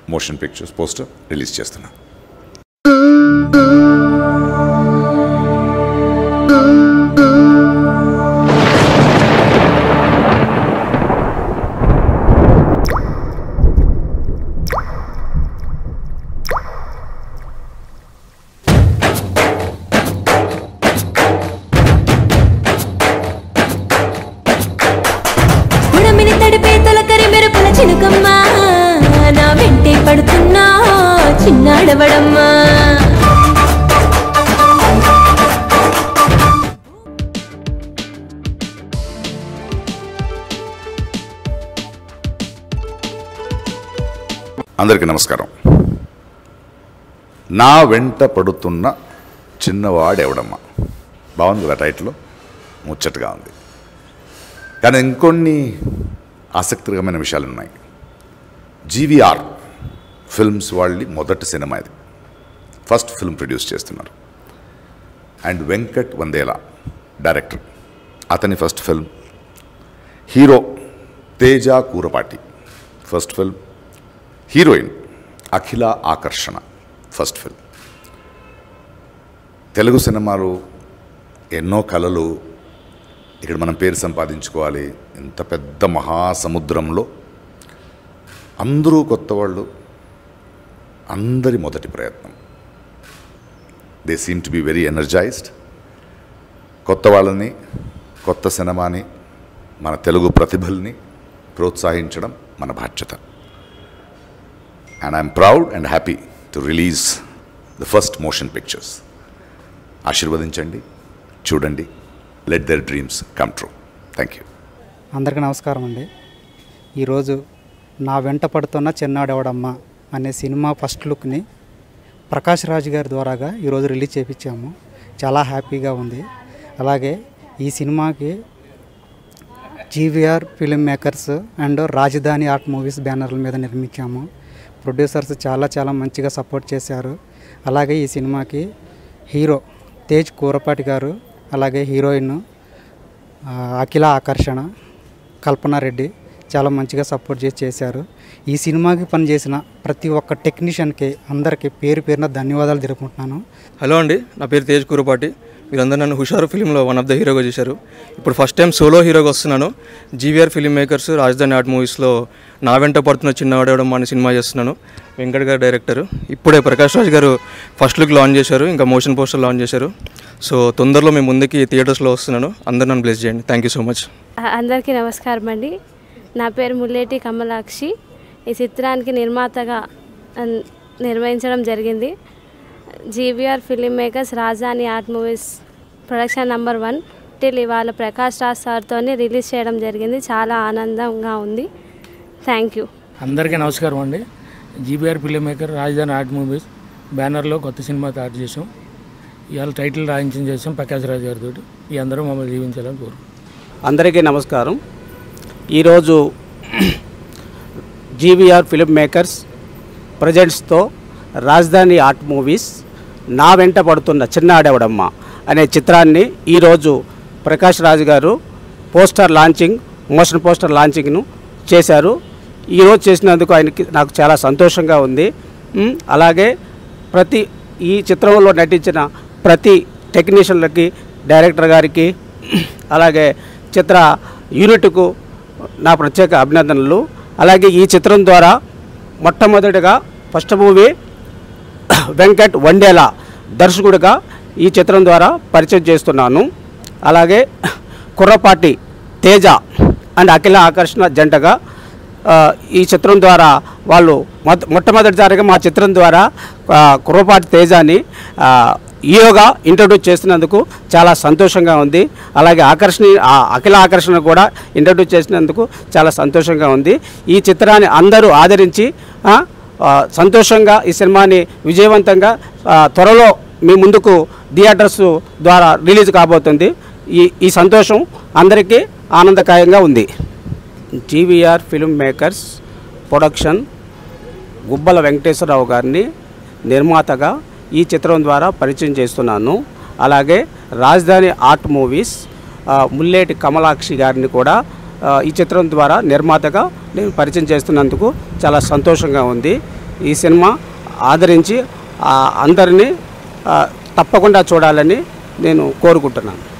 motion pictures poster release చేస్తున్నా ఉడమిని తడిపే తొలకరి మెరుపుల చినుకమ్మా నా వెంటే పడుతున్నా చిన్నాడవడమ్మా అందరికీ నమస్కారం నా వెంట పడుతున్న చిన్నవాడెవడమ్మా బాగుంది కదా టైటిల్ ముచ్చటగా ఉంది కానీ ఇంకొన్ని ఆసక్తికరమైన విషయాలు ఉన్నాయి జీవీఆర్ ఫిల్మ్స్ వాళ్ళి మొదటి సినిమా ఇది ఫస్ట్ ఫిల్మ్ ప్రొడ్యూస్ చేస్తున్నారు అండ్ వెంకట్ వందేలా డైరెక్టర్ అతని first film hero Teja Kurapati first film heroine Akhila Akarshana first film Telugu సినిమాలు ఎన్నో కళలు ఇక్కడ మనం పేరు సంపాదించుకోవాలి ఇంత పెద్ద మహాసముద్రంలో అందరూ కొత్త వాళ్ళు అందరి మొదటి ప్రయత్నం they seem to be very energised కొత్త వాళ్ళని కొత్త సినిమాని మన తెలుగు ప్రతిభల్ని ప్రోత్సహించడం మన బాధ్యత and I'm proud and happy to release the first motion pictures ఆశీర్వదించండి చూడండి let their dreams come true thank you అందరికీ నమస్కారం అండి ఈరోజు నా వెంట పడుతున్న చిన్నాడెవడమ్మ అనే సినిమా ఫస్ట్ లుక్ని ప్రకాష్ రాజ్ గారి ద్వారాగా ఈరోజు రిలీజ్ చేయించాము చాలా హ్యాపీగా ఉంది అలాగే ఈ సినిమాకి GVR film makers and Rajadhani art movies బ్యానర్ల మీద నిర్మించాము ప్రొడ్యూసర్స్ చాలా చాలా మంచిగా సపోర్ట్ చేశారు అలాగే ఈ సినిమాకి హీరో తేజ్ కూరపాటి గారు అలాగే హీరోయిన్ ఆ, అఖిల ఆకర్షణ కల్పనారెడ్డి చాలా మంచిగా సపోర్ట్ చేసి చేశారు ఈ సినిమాకి పనిచేసిన ప్రతి ఒక్క టెక్నీషియన్కి అందరికీ పేరు పేరున ధన్యవాదాలు తెలుపుకుంటున్నాను హలో అండి నా పేరు తేజ్ కురుపాటి మీరందరూ నన్ను హుషారు ఫిలింలో వన్ ఆఫ్ ద హీరోగా చేశారు ఇప్పుడు ఫస్ట్ టైం సోలో హీరోగా వస్తున్నాను GVR film makers Rajadhani art మూవీస్లో నా వెంట పడుతున్న చిన్నవాడవడం అనే సినిమా చేస్తున్నాను వెంకట్ గారు డైరెక్టర్ ఇప్పుడే ప్రకాష్ రాజ్ గారు ఫస్ట్ లుక్ లాంచ్ చేశారు ఇంకా మోషన్ పోస్టర్ లాంచ్ చేశారు సో తొందరలో మేము ముందుకి థియేటర్స్లో వస్తున్నాను అందరూ నన్ను బ్లెస్ చేయండి థ్యాంక్ యూ సో మచ్ అందరికీ నమస్కారం అండి నా పేరు ముల్లేటి కమలాక్షి ఈ చిత్రానికి నిర్మాతగా అన్- నిర్వహించడం జరిగింది GVR film makers Rajadhani art movies production number one till ఇవాళ ప్రకాష్ రాజ్ సార్తో రిలీజ్ చేయడం జరిగింది చాలా ఆనందంగా ఉంది థ్యాంక్ యూ అందరికీ నమస్కారం అండి GBR film maker Rajadhani art movies బ్యానర్లో కొత్త సినిమా తయారు చేసాం ఇవాళ టైటిల్ రాయించిన చేసాం ప్రకాష్ రాజ్ గారితో ఈ అందరూ మమ్మల్ని జీవించాలని కోరు అందరికీ నమస్కారం ఈరోజు జీవీఆర్ ఫిలిం మేకర్స్ ప్రజెంట్స్తో రాజధాని ఆర్ట్ మూవీస్ నా వెంట పడుతున్న చిన్నాడెవడమ్మ అనే చిత్రాన్ని ఈరోజు ప్రకాష్ రాజ్ గారు పోస్టర్ లాంచింగ్ మోషన్ పోస్టర్ లాంచింగ్ను చేశారు ఈరోజు చేసినందుకు ఆయనకి నాకు చాలా సంతోషంగా ఉంది ఉమ్, అలాగే ప్రతి ఈ చిత్రంలో నటించిన ప్రతి టెక్నీషియన్లకి డైరెక్టర్ గారికి అలాగే చిత్ర యూనిట్కు నా ప్రత్యేక అభినందనలు అలాగే ఈ చిత్రం ద్వారా మొట్టమొదటిగా ఫస్ట్ మూవీ వెంకట్ వండేలా దర్శకుడిగా ఈ చిత్రం ద్వారా పరిచయం చేస్తున్నాను అలాగే కుర్రపాటి తేజ అండ్ అఖిల ఆకర్షణ జంటగా ఆ, ఈ చిత్రం ద్వారా వాళ్ళు మొట్ట మొట్టమొదటిసారిగా మా చిత్రం ద్వారా ఆ, కుర్రపాటి తేజాని ఆ, హీరోగా ఇంట్రడ్యూస్ చేసినందుకు చాలా సంతోషంగా ఉంది అలాగే ఆకర్షణ ఆ, అఖిల ఆకర్షణ కూడా ఇంట్రడ్యూస్ చేసినందుకు చాలా సంతోషంగా ఉంది ఈ చిత్రాన్ని అందరూ ఆదరించి ఆ, ఆ, సంతోషంగా ఈ సినిమాని విజయవంతంగా ఆ, త్వరలో మీ ముందుకు థియేటర్స్ ద్వారా రిలీజ్ కాబోతుంది ఈ ఈ సంతోషం అందరికీ ఆనందకాయంగా ఉంది GVR film makers production Gubbala Venkateswara Rao గారిని నిర్మాతగా ఈ చిత్రం ద్వారా పరిచయం చేస్తున్నాను అలాగే రాజధాని ఆర్ట్ మూవీస్ ఆ, ముల్లేటి కమలాక్షి గారిని కూడా ఆ, ఈ చిత్రం ద్వారా నిర్మాతగా నేను పరిచయం చేస్తున్నందుకు చాలా సంతోషంగా ఉంది ఈ సినిమా ఆదరించి ఆ, అందరినీ ఆ, తప్పకుండా చూడాలని నేను కోరుకుంటున్నాను